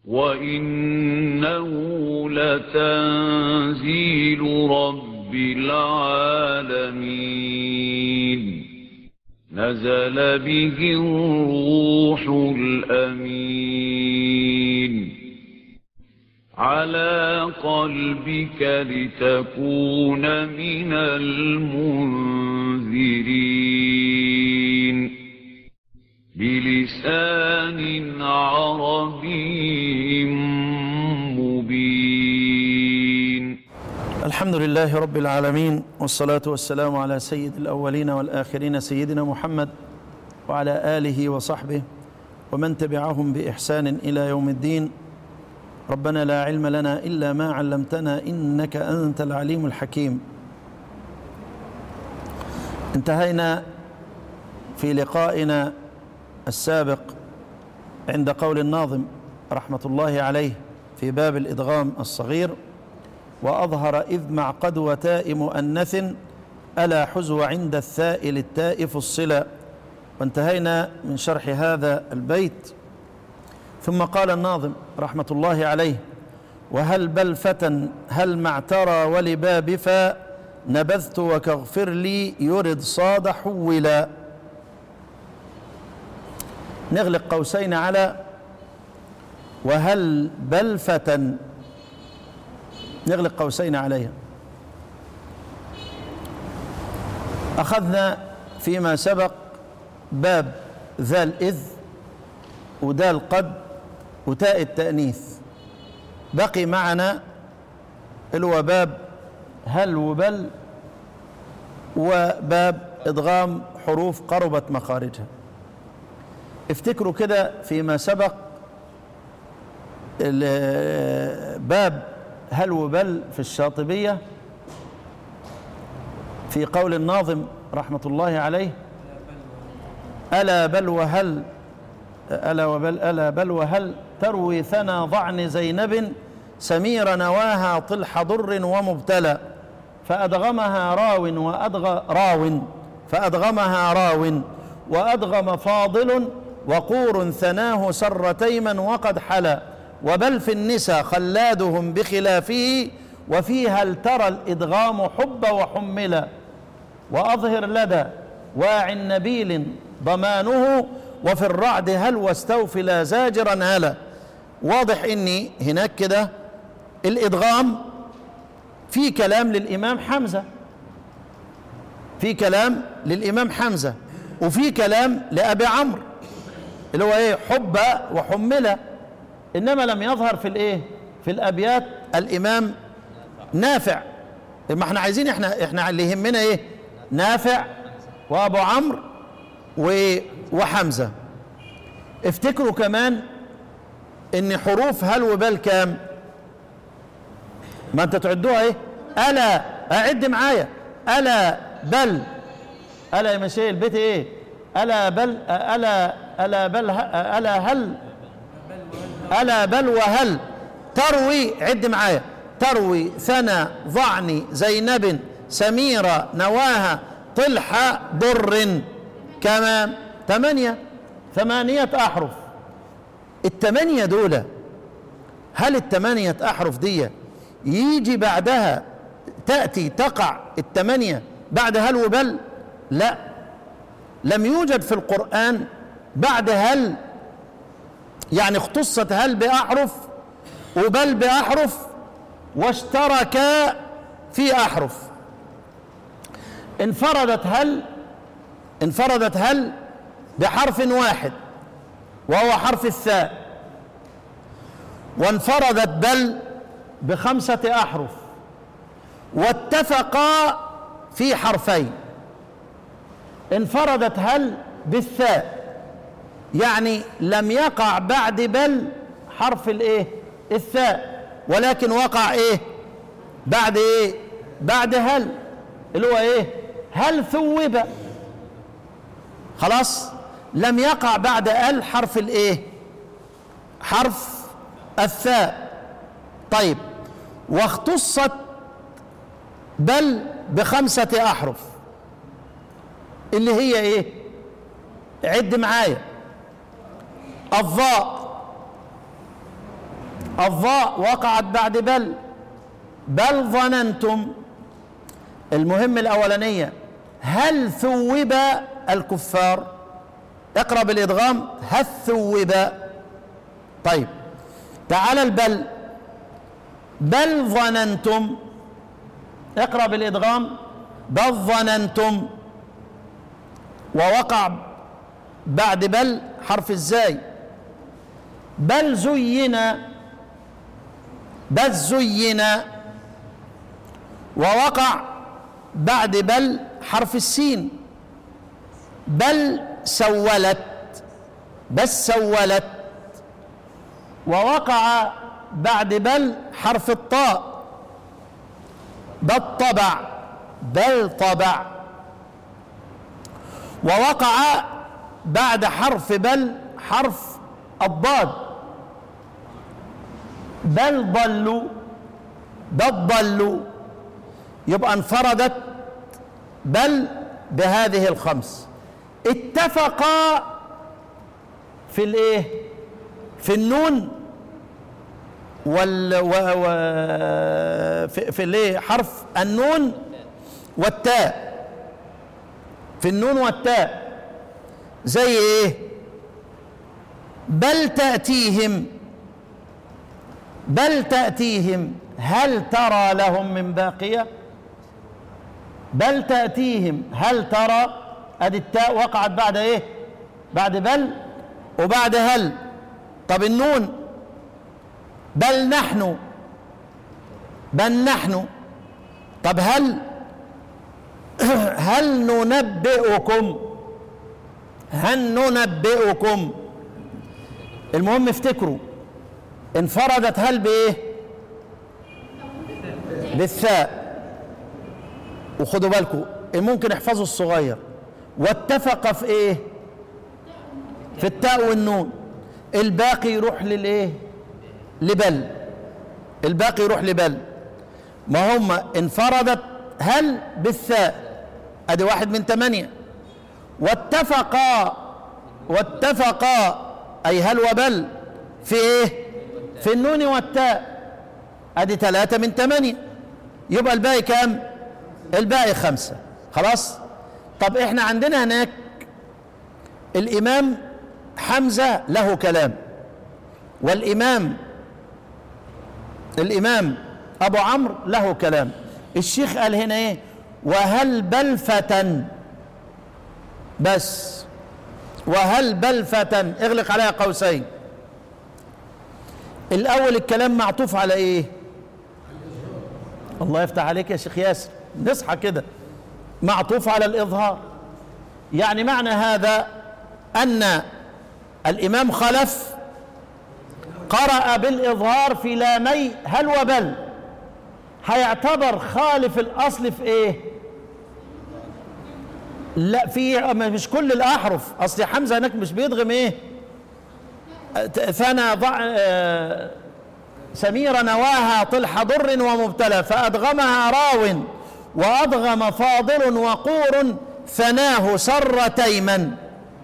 وإنه لتنزيل رب العالمين نزل به الروح الأمين على قلبك لتكون من المنذرين بلسان عربي مبين الحمد لله رب العالمين والصلاة والسلام على سيد الأولين والآخرين سيدنا محمد وعلى آله وصحبه ومن تبعهم بإحسان إلى يوم الدين ربنا لا علم لنا إلا ما علمتنا إنك أنت العليم الحكيم انتهينا في لقائنا السابق عند قول الناظم رحمة الله عليه في باب الإدغام الصغير وأظهر إذ مع قد وتاء مؤنث ألا حزو عند الثاء للتاء فصلا وانتهينا من شرح هذا البيت ثم قال الناظم رحمة الله عليه وهل بل فتى هل معترى ولباب فا نبذت وكغفر لي يرد صاد حولا نغلق قوسين على وهل بل فتى نغلق قوسين عليها أخذنا فيما سبق باب ذا الإذ ودال قد وتاء التأنيث بقي معنا اللي هو باب هل وبل وباب إدغام حروف قربت مخارجها افتكروا كده فيما سبق باب هل وبل في الشاطبية في قول الناظم رحمة الله عليه ألا بل وهل ألا وبل ألا بل وهل تروي ثنا ضعن زينب سمير نواها طلح ضر ومبتلى فأدغمها راو وأدغ راو فأدغمها راو وأدغم فاضل وقور ثناه سر تيما وقد حلا وبل في النسى خلادهم بخلافه وفيها الترى الإدغام حب وحملا وأظهر لدى واع نبيل ضمانه وفي الرعد هل واستوفي لا زاجرا هلا واضح اني هناك كده الادغام في كلام للامام حمزه في كلام للامام حمزه وفي كلام لابي عمرو اللي هو ايه حب وحمله انما لم يظهر في الايه في الابيات الامام نافع ما احنا عايزين احنا احنا اللي يهمنا ايه نافع وابو عمرو وحمزه افتكروا كمان ان حروف هل وبال كام ما انت تعدوها ايه الا اعد معايا الا بل الا يا مشي البيت ايه الا بل الا الا بل الا هل الا بل وهل تروي عد معايا تروي ثنا ضعن زينب سميرة نواها طلحة در كمان ثمانية ثمانية أحرف الثمانية دول هل الثمانية أحرف دي يجي بعدها تأتي تقع الثمانية بعد هل وبل لا لم يوجد في القرآن بعد هل يعني اختصت هل بأحرف وبل بأحرف واشتركا في أحرف انفردت هل انفردت هل بحرف واحد وهو حرف الثاء وانفردت بل بخمسة أحرف واتفقا في حرفين انفردت هل بالثاء يعني لم يقع بعد بل حرف الايه الثاء ولكن وقع ايه بعد ايه بعد هل اللي هو ايه هل ثوب خلاص لم يقع بعد ال حرف الايه حرف الثاء طيب واختصت بل بخمسة أحرف اللي هي إيه عد معايا الضاء الضاء وقعت بعد بل بل ظننتم المهم الأولانية هل ثوب الكفار اقرأ بالإدغام هل ثوب طيب تعال البل بل ظننتم اقرأ بالإدغام بل ظننتم ووقع بعد بل حرف الزاي بل زين بل زين ووقع بعد بل حرف السين بل سولت بس سولت ووقع بعد بل حرف الطاء بل طبع بل طبع ووقع بعد حرف بل حرف الضاد بل ضلوا بل ضلوا يبقى انفردت بل بهذه الخمس اتفقا في الايه في النون وال و و في, في الايه حرف النون والتاء في النون والتاء زي ايه بل تأتيهم بل تأتيهم هل ترى لهم من باقية بل تأتيهم هل ترى ادي التاء وقعت بعد ايه بعد بل وبعد هل طب النون بل نحن بل نحن طب هل هل ننبئكم هل ننبئكم المهم افتكروا انفردت هل بايه بالثاء وخدوا بالكم ممكن احفظوا الصغير واتفق في ايه في التاء والنون الباقي يروح للايه لبل الباقي يروح لبل ما هم انفردت هل بالثاء ادي واحد من ثمانية واتفقا واتفقا اي هل وبل في ايه في النون والتاء ادي ثلاثة من ثمانية يبقى الباقي كام الباقي خمسة خلاص طب احنا عندنا هناك الامام حمزة له كلام والامام الامام ابو عمرو له كلام الشيخ قال هنا ايه وهل بلفة بس وهل بلفة اغلق عليها قوسين الاول الكلام معطوف على ايه الله يفتح عليك يا شيخ ياسر نصحى كده معطوف على الإظهار يعني معنى هذا أن الإمام خلف قرأ بالإظهار في لامي هل وبل هيعتبر خالف الأصل في إيه لا في مش كل الأحرف أصل حمزة هناك مش بيدغم إيه ثنى ضع آه سمير نواها طلح ضر ومبتلى فأدغمها راو وأضغم فاضل وقور ثناه سر تيما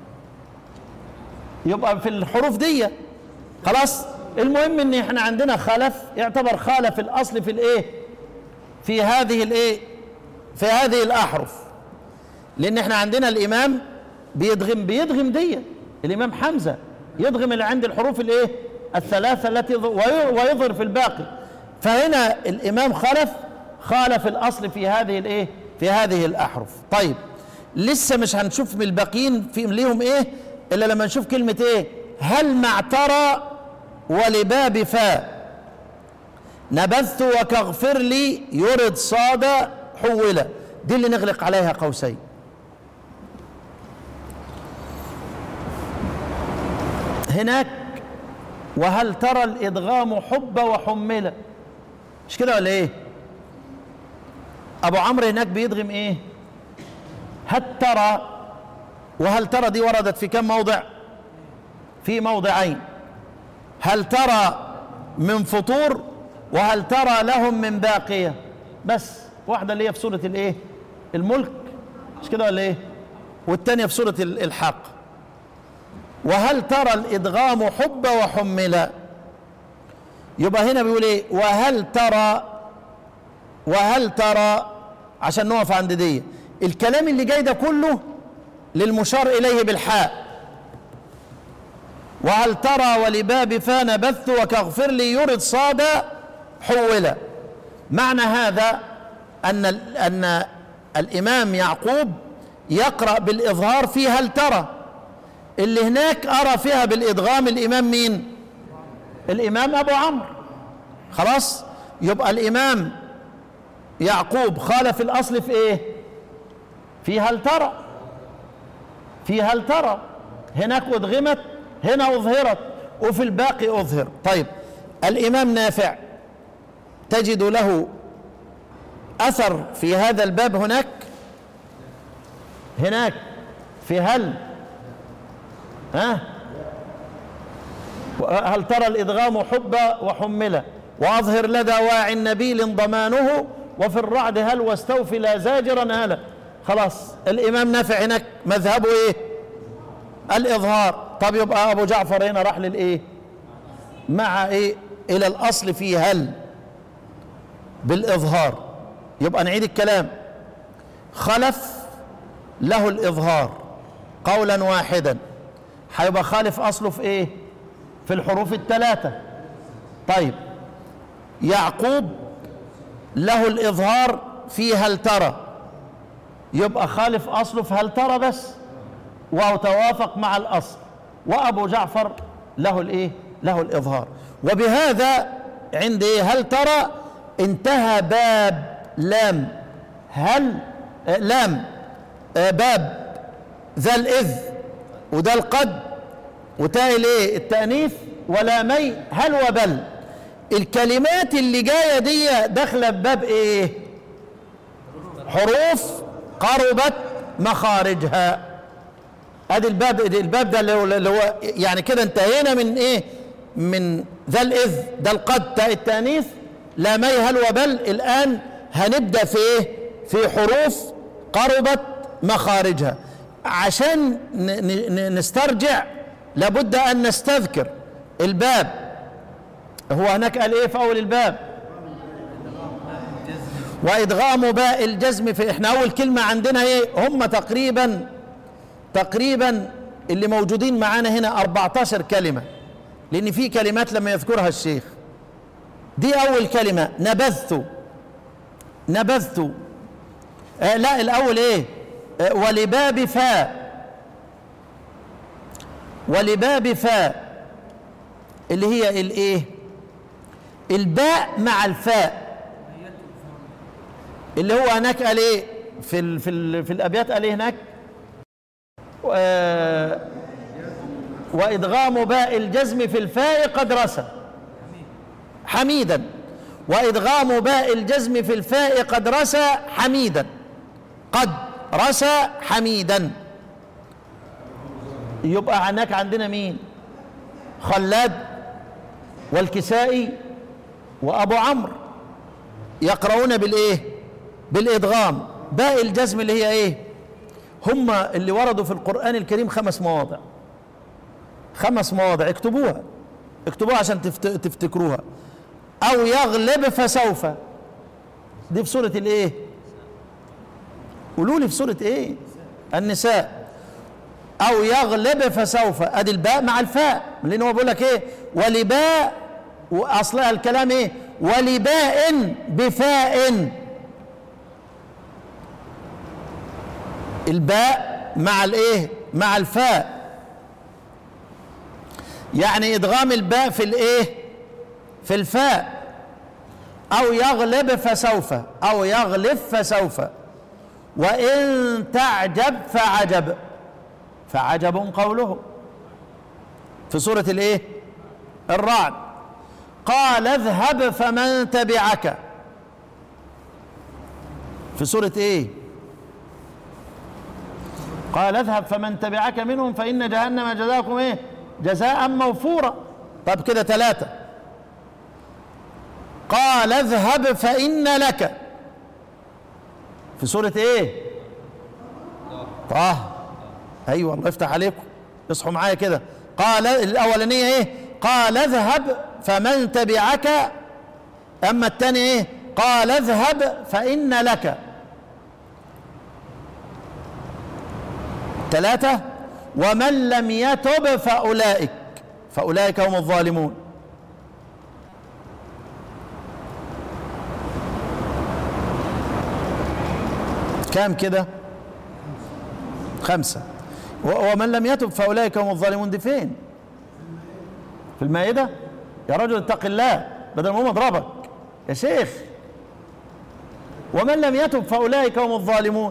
يبقى في الحروف دي خلاص المهم ان احنا عندنا خلف يعتبر خالف الاصل في الايه في هذه الايه في هذه الاحرف لان احنا عندنا الامام بيدغم بيدغم دي الامام حمزه يدغم اللي عند الحروف الايه الثلاثه التي ويظهر في الباقي فهنا الامام خلف خالف الاصل في هذه الايه في هذه الاحرف طيب لسه مش هنشوف من الباقيين في ليهم ايه الا لما نشوف كلمه ايه هل معترى ولباب فاء نبذت وكغفر لي يرد صاد حولة دي اللي نغلق عليها قوسين هناك وهل ترى الادغام حب وحمله مش كده ولا ايه ابو عمرو هناك بيدغم ايه هل ترى وهل ترى دي وردت في كم موضع في موضعين هل ترى من فطور وهل ترى لهم من باقيه بس واحده اللي هي في سوره الايه الملك مش كده ولا ايه والثانيه في سوره الحق وهل ترى الادغام حب وحمل يبقى هنا بيقول ايه وهل ترى وهل ترى عشان نقف عند دي الكلام اللي جاي ده كله للمشار اليه بالحاء وهل ترى ولباب فان بث وكاغفر لي يرد صاد حول معنى هذا ان ان الامام يعقوب يقرا بالاظهار في هل ترى اللي هناك ارى فيها بالادغام الامام مين الامام ابو عمرو خلاص يبقى الامام يعقوب خالف الاصل في ايه في هل ترى في هل ترى هناك ادغمت هنا اظهرت وفي الباقي اظهر طيب الامام نافع تجد له اثر في هذا الباب هناك هناك في هل ها هل ترى الادغام حب وحمل واظهر لدى واع نبيل ضمانه وفي الرعد هل واستوفي لا زاجرا هلا خلاص الامام نافع هناك مذهبه ايه الاظهار طب يبقى ابو جعفر هنا راح للايه مع ايه الى الاصل في هل بالاظهار يبقى نعيد الكلام خلف له الاظهار قولا واحدا هيبقى خالف اصله في ايه في الحروف الثلاثه طيب يعقوب له الاظهار في هل ترى يبقى خالف اصله في هل ترى بس وهو توافق مع الاصل وابو جعفر له الايه له الاظهار وبهذا عند ايه هل ترى انتهى باب لام هل آه لام آه باب ذا الاذ وده القد وتاء الايه التانيث ولامي هل وبل الكلمات اللي جايه دي داخله في باب ايه حروف قربت مخارجها ادي الباب الباب ده اللي هو, اللي هو يعني كده انتهينا من ايه من ذا الاذ ده القد تاء التانيث لا مي هل وبل الان هنبدا في ايه في حروف قربت مخارجها عشان نسترجع لابد ان نستذكر الباب هو هناك قال ايه في اول الباب وادغام باء الجزم في احنا اول كلمه عندنا ايه هم تقريبا تقريبا اللي موجودين معانا هنا 14 كلمه لان في كلمات لما يذكرها الشيخ دي اول كلمه نبذت نبذت آه لا الاول ايه آه ولباب فاء ولباب فاء اللي هي الايه الباء مع الفاء اللي هو هناك قال ايه في ال في ال في الابيات قال ايه هناك آه وادغام باء الجزم في الفاء قد رسى حميدا وادغام باء الجزم في الفاء قد رسى حميدا قد رسى حميدا يبقى هناك عندنا مين خلاد والكسائي وابو عمرو يقرؤون بالايه بالادغام باء الجزم اللي هي ايه هم اللي وردوا في القران الكريم خمس مواضع خمس مواضع اكتبوها اكتبوها عشان تفت... تفتكروها او يغلب فسوف دي في سوره الايه قولوا لي في سوره ايه النساء او يغلب فسوف ادي الباء مع الفاء لان هو بيقول لك ايه ولباء واصلها الكلام ايه ولباء بفاء الباء مع الايه مع الفاء يعني ادغام الباء في الايه في الفاء او يغلب فسوف او يغلب فسوف وان تعجب فعجب فعجب قوله في سورة الايه الرعد قال اذهب فمن تبعك في سورة ايه قال اذهب فمن تبعك منهم فإن جهنم جزاكم ايه جزاء موفورا طب كده ثلاثة قال اذهب فإن لك في سورة ايه طه ايوه الله يفتح عليكم اصحوا معايا كده قال الاولانيه ايه قال اذهب فمن تبعك اما الثاني ايه قال اذهب فان لك ثلاثة ومن لم يتب فأولئك فأولئك هم الظالمون كام كده خمسة و- ومن لم يتب فأولئك هم الظالمون دي فين في المائدة يا رجل اتق الله بدل ما هم اضربك يا شيخ ومن لم يتب فأولئك هم الظالمون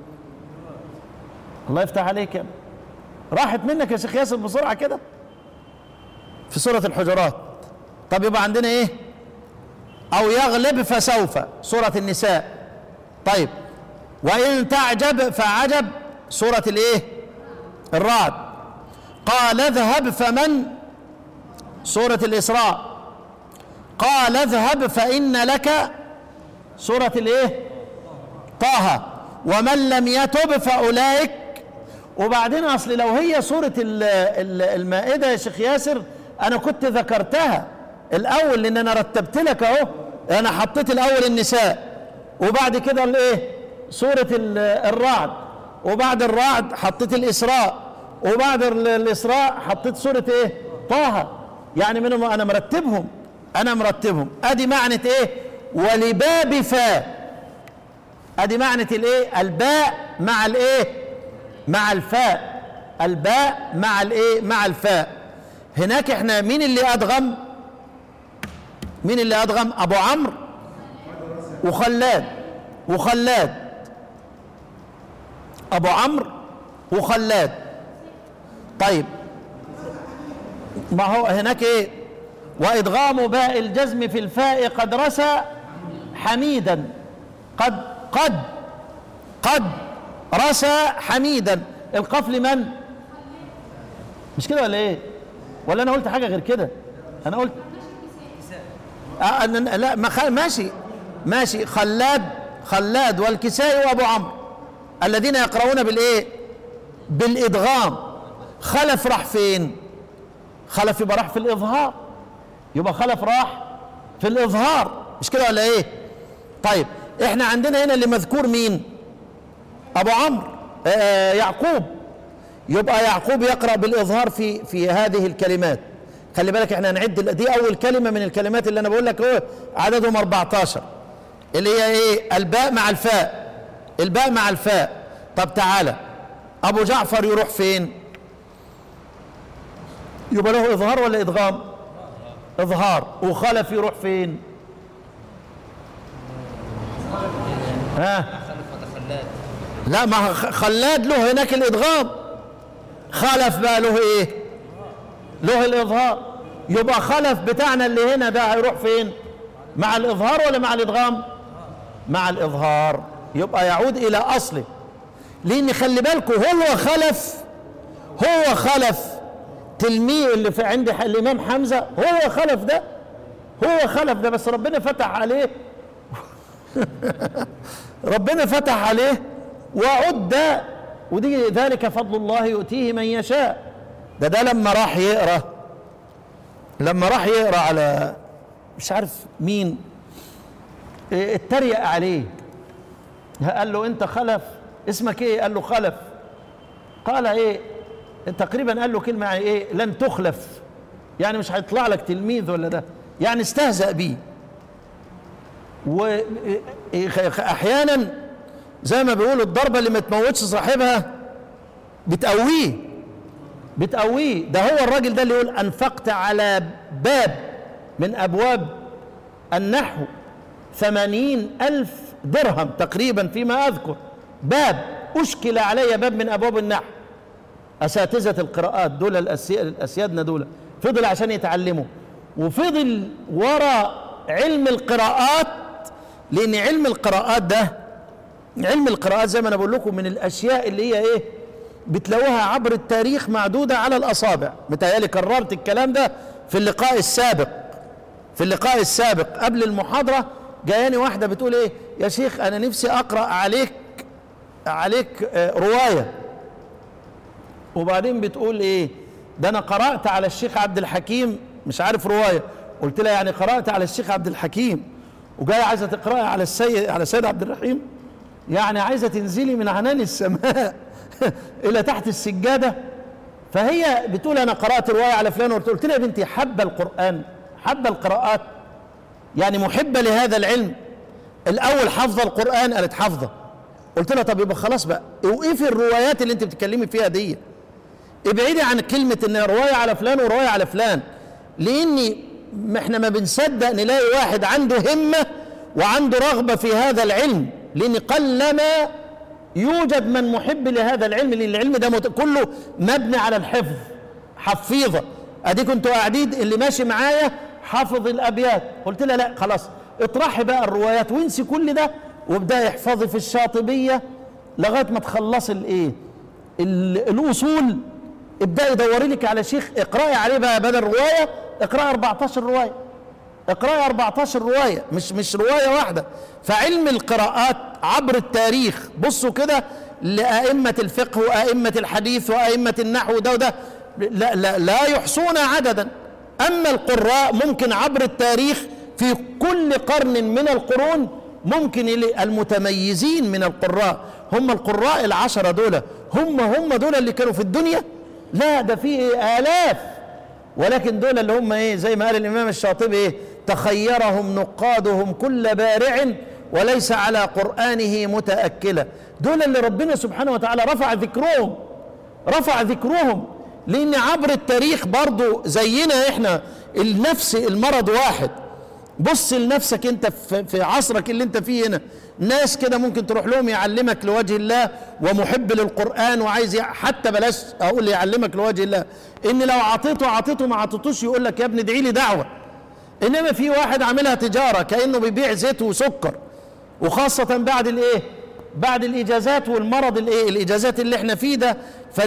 الله يفتح عليك يا ابني. راحت منك يا شيخ ياسر بسرعة كده في سورة الحجرات طب يبقى عندنا ايه او يغلب فسوف سورة النساء طيب وان تعجب فعجب سورة الايه الرعد قال اذهب فمن سورة الاسراء قال اذهب فان لك سورة الايه طه ومن لم يتب فاولئك وبعدين اصل لو هي سوره ال- ال- المائده يا شيخ ياسر انا كنت ذكرتها الاول لان انا رتبت لك اهو انا حطيت الاول النساء وبعد كده الايه سوره ال- الرعد وبعد الرعد حطيت الاسراء وبعد ال- الاسراء حطيت سوره ايه طه يعني منهم انا مرتبهم انا مرتبهم ادي معنى ايه ولباب فاء ادي معنى الايه الباء مع الايه مع الفاء الباء مع الايه مع الفاء هناك احنا مين اللي ادغم مين اللي ادغم ابو عمرو وخلاد وخلاد ابو عمرو وخلاد طيب ما هو هناك ايه وادغام باء الجزم في الفاء قد رسى حميدا قد قد قد رسى حميدا القاف لمن مش كده ولا ايه ولا انا قلت حاجه غير كده انا قلت آه أنا لا ما خ... ماشي ماشي خلاد خلاد والكسائي وابو عمرو الذين يقرؤون بالايه بالادغام خلف راح فين خلف يبقى راح في الاظهار يبقى خلف راح في الاظهار مش كده ولا ايه طيب احنا عندنا هنا اللي مذكور مين ابو عمرو آه يعقوب يبقى يعقوب يقرا بالاظهار في في هذه الكلمات خلي بالك احنا هنعد دي اول كلمه من الكلمات اللي انا بقول لك هو عددهم 14 اللي هي ايه الباء مع الفاء الباء مع الفاء طب تعالى ابو جعفر يروح فين يبقى له اظهار ولا ادغام اظهار وخلف يروح فين ها لا ما خ- خلاد له هناك الادغام خلف بقى له ايه له الاظهار يبقى خلف بتاعنا اللي هنا ده هيروح فين مع الاظهار ولا مع الادغام مع الاظهار يبقى يعود الى اصله لان خلي بالكم هو خلف هو خلف تلميذ اللي في عند ح- الامام حمزه هو خلف ده هو خلف ده بس ربنا فتح عليه ربنا فتح عليه وعد ودي ذلك فضل الله يؤتيه من يشاء ده ده لما راح يقرا لما راح يقرا على مش عارف مين إيه، اتريق عليه قال له انت خلف اسمك ايه قال له خلف قال ايه تقريبا قال له كلمه يعني ايه لن تخلف يعني مش هيطلع لك تلميذ ولا ده يعني استهزأ بيه واحيانا زي ما بيقولوا الضربه اللي ما تموتش صاحبها بتقويه بتقويه ده هو الراجل ده اللي يقول انفقت على باب من ابواب النحو ثمانين ألف درهم تقريبا فيما أذكر باب أشكل علي باب من أبواب النحو أساتذة القراءات دول الأسي- الأسيادنا دول فضل عشان يتعلموا وفضل وراء علم القراءات لأن علم القراءات ده علم القراءات زي ما أنا بقول لكم من الأشياء اللي هي إيه بتلاقوها عبر التاريخ معدودة على الأصابع متهيألي كررت الكلام ده في اللقاء السابق في اللقاء السابق قبل المحاضرة جاياني واحدة بتقول ايه يا شيخ انا نفسي اقرأ عليك عليك آه، رواية وبعدين بتقول ايه ده انا قرأت على الشيخ عبد الحكيم مش عارف رواية قلت لها يعني قرات على الشيخ عبد الحكيم وجايه عايزه تقراي على السيد على السيد عبد الرحيم يعني عايزه تنزلي من عنان السماء الى تحت السجاده فهي بتقول انا قرات روايه على فلان قلت قلت لها يا بنتي حابه القران حابه القراءات يعني محبه لهذا العلم الاول حافظه القران قالت حافظه قلت لها طب يبقى خلاص بقى اوقفي الروايات اللي انت بتتكلمي فيها دي ابعدي عن كلمه ان روايه على فلان وروايه على فلان لاني ما احنا ما بنصدق نلاقي واحد عنده همه وعنده رغبه في هذا العلم لان قلما يوجد من محب لهذا العلم لان العلم ده مت... كله مبني على الحفظ حفيظه ادي كنتوا قاعدين اللي ماشي معايا حافظ الابيات قلت لها لا خلاص اطرحي بقى الروايات وانسي كل ده وابداي احفظي في الشاطبيه لغايه ما تخلصي الايه ال- الاصول ابداي دوري لك على شيخ اقراي عليه بقى بدل روايه اقراي 14 روايه اقراي 14 روايه مش مش روايه واحده فعلم القراءات عبر التاريخ بصوا كده لائمه الفقه وائمه الحديث وائمه النحو ده وده لا لا لا يحصون عددا اما القراء ممكن عبر التاريخ في كل قرن من القرون ممكن يلي- المتميزين من القراء هم القراء العشرة دول هم هم دول اللي كانوا في الدنيا لا ده في آلاف ولكن دول اللي هم ايه زي ما قال الامام الشاطبي ايه تخيرهم نقادهم كل بارع وليس على قرانه متاكلا دول اللي ربنا سبحانه وتعالى رفع ذكرهم رفع ذكرهم لان عبر التاريخ برضو زينا احنا النفس المرض واحد بص لنفسك انت في في عصرك اللي انت فيه هنا ناس كده ممكن تروح لهم يعلمك لوجه الله ومحب للقران وعايز يع- حتى بلاش اقول يعلمك لوجه الله ان لو عطيته عطيته ما عطيتوش يقول لك يا ابني ادعي لي دعوه انما في واحد عاملها تجاره كانه بيبيع زيت وسكر وخاصه بعد الايه بعد الاجازات والمرض الايه الاجازات اللي احنا فيه ده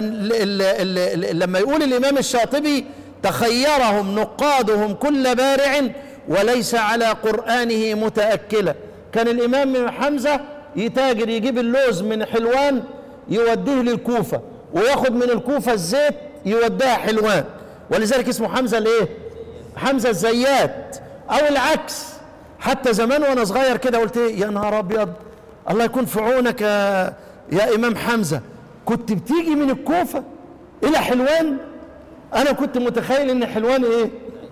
فلما يقول الامام الشاطبي تخيرهم نقادهم كل بارع وليس على قرانه متاكلا كان الامام حمزه يتاجر يجيب اللوز من حلوان يوديه للكوفه وياخد من الكوفه الزيت يوديها حلوان ولذلك اسمه حمزه الايه حمزه الزيات او العكس حتى زمان وانا صغير كده قلت إيه يا نهار ابيض الله يكون في عونك يا, يا امام حمزه كنت بتيجي من الكوفه الى حلوان انا كنت متخيل ان حلوان ايه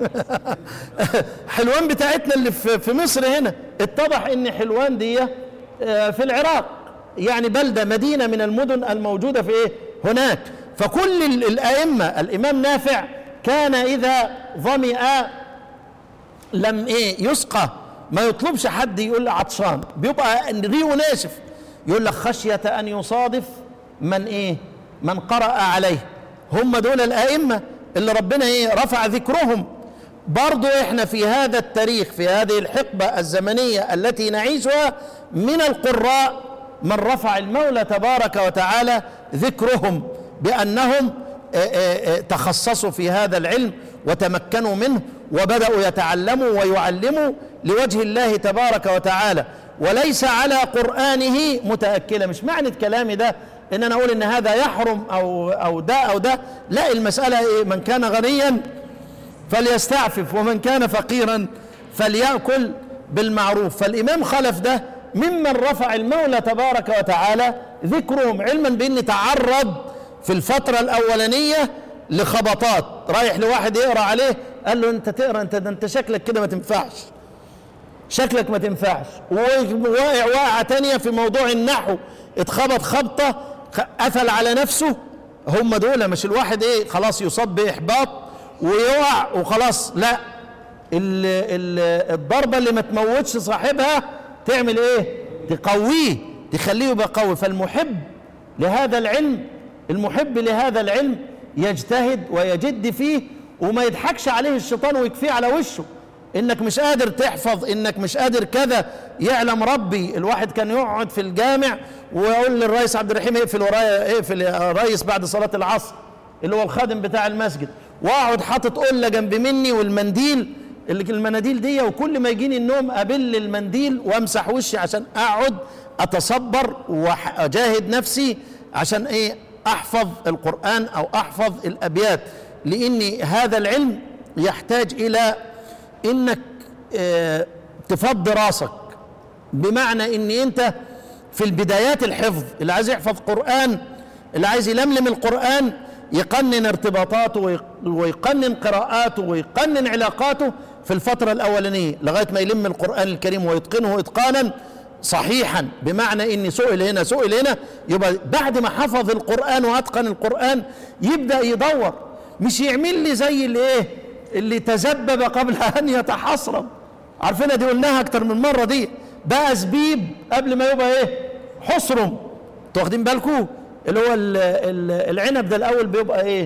حلوان بتاعتنا اللي في في مصر هنا اتضح ان حلوان دي آه، في العراق يعني بلده مدينه من المدن الموجوده في ايه هناك فكل ال- الائمه الامام نافع كان اذا ظمئ لم ايه يسقى ما يطلبش حد يقول له عطشان بيبقى ريقه ناشف يقول لك خشيه ان يصادف من ايه من قرأ عليه هم دول الائمه اللي ربنا ايه رفع ذكرهم برضو احنا في هذا التاريخ في هذه الحقبه الزمنيه التي نعيشها من القراء من رفع المولى تبارك وتعالى ذكرهم بانهم آه، آه، آه، تخصصوا في هذا العلم وتمكنوا منه وبداوا يتعلموا ويعلموا لوجه الله تبارك وتعالى وليس على قرانه متاكلا مش معنى كلامي ده ان انا اقول ان هذا يحرم او او ده او ده لا المساله إيه؟ من كان غنيا فليستعفف ومن كان فقيرا فليأكل بالمعروف فالإمام خلف ده ممن رفع المولى تبارك وتعالى ذكرهم علما بأن تعرض في الفترة الأولانية لخبطات رايح لواحد يقرأ عليه قال له أنت تقرأ أنت ده أنت شكلك كده ما تنفعش شكلك ما تنفعش وواقع واقعة تانية في موضوع النحو اتخبط خبطة خ- قفل على نفسه هم دول مش الواحد ايه خلاص يصاب بإحباط ويقع وخلاص لا ال ال الضربة اللي ما تموتش صاحبها تعمل ايه تقويه تخليه يبقى قوي فالمحب لهذا العلم المحب لهذا العلم يجتهد ويجد فيه وما يضحكش عليه الشيطان ويكفيه على وشه انك مش قادر تحفظ انك مش قادر كذا يعلم ربي الواحد كان يقعد في الجامع ويقول للرئيس عبد الرحيم اقفل ورايا اقفل يا ريس بعد صلاة العصر اللي هو الخادم بتاع المسجد واقعد حاطط قله جنب مني والمنديل اللي المناديل دي وكل ما يجيني النوم ابل المنديل وامسح وشي عشان اقعد اتصبر واجاهد نفسي عشان ايه احفظ القران او احفظ الابيات لان هذا العلم يحتاج الى انك آه، تفضي راسك بمعنى ان انت في البدايات الحفظ اللي عايز يحفظ قرآن اللي عايز يلملم القرآن يقنن ارتباطاته ويق- ويقنن قراءاته ويقنن علاقاته في الفترة الأولانية لغاية ما يلم القرآن الكريم ويتقنه إتقانا صحيحا بمعنى ان سئل هنا سئل هنا يبقى بعد ما حفظ القرآن واتقن القرآن يبدأ يدور مش يعمل لي زي اللي ايه اللي تذبب قبل ان يتحصرم عارفينها دي قلناها اكتر من مرة دي بقى زبيب قبل ما يبقى ايه حصرم انتوا واخدين بالكم اللي هو ال- ال- العنب ده الاول بيبقى ايه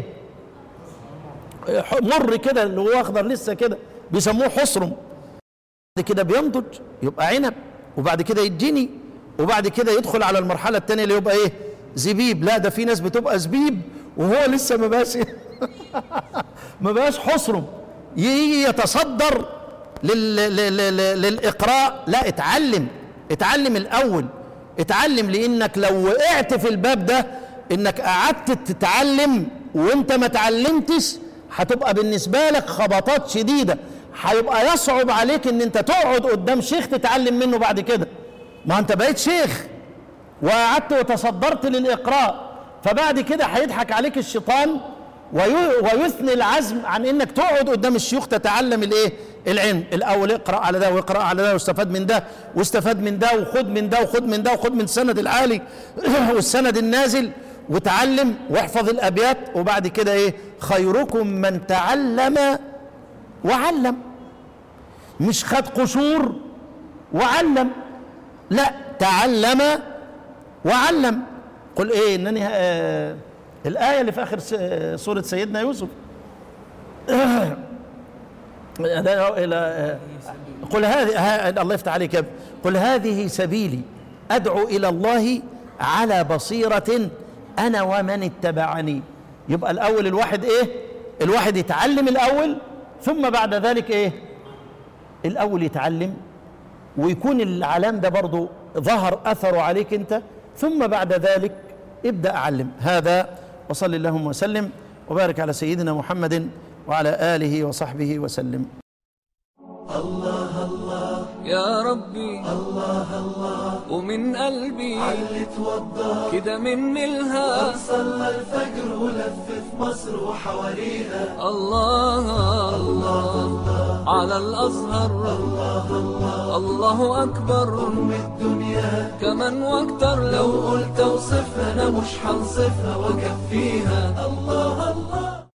مر كده اللي هو اخضر لسه كده بيسموه حصرم بعد كده بينضج يبقى عنب وبعد كده يتجني وبعد كده يدخل على المرحله الثانيه اللي يبقى ايه زبيب لا ده في ناس بتبقى زبيب وهو لسه ما بقاش ما بقاش حصرم يجي يتصدر لل... لل... لل... للاقراء لا اتعلم اتعلم الاول اتعلم لانك لو وقعت في الباب ده انك قعدت تتعلم وانت ما اتعلمتش هتبقى بالنسبه لك خبطات شديده هيبقى يصعب عليك ان انت تقعد قدام شيخ تتعلم منه بعد كده ما انت بقيت شيخ وقعدت وتصدرت للاقراء فبعد كده هيضحك عليك الشيطان وي- ويثني العزم عن انك تقعد قدام الشيوخ تتعلم الايه العلم الاول اقرا على ده واقرا على ده واستفاد من ده واستفاد من ده وخد من ده وخد من ده وخد من السند العالي والسند النازل وتعلم واحفظ الابيات وبعد كده ايه خيركم من تعلم وعلم مش خد قشور وعلم لا تعلم وعلم قل ايه انني آه الايه اللي في اخر س- آه، سوره سيدنا يوسف لا، إلى آه، قل هذه ها- الله يفتح عليك يا ابني. قل هذه سبيلي ادعو الى الله على بصيره انا ومن اتبعني يبقى الاول الواحد ايه الواحد يتعلم الاول ثم بعد ذلك ايه الاول يتعلم ويكون العلام ده برضو ظهر اثره عليك انت ثم بعد ذلك ابدا اعلم هذا وصل اللهم وسلم وبارك على سيدنا محمد وعلى اله وصحبه وسلم يا ربي الله الله ومن قلبي علي توضى كده من ملها صلى الفجر ولف في مصر وحواليها الله الله على الأزهر الله أكبر أم الدنيا كمان واكتر لو لو قلت اوصفها انا مش هنصفها واكفيها الله الله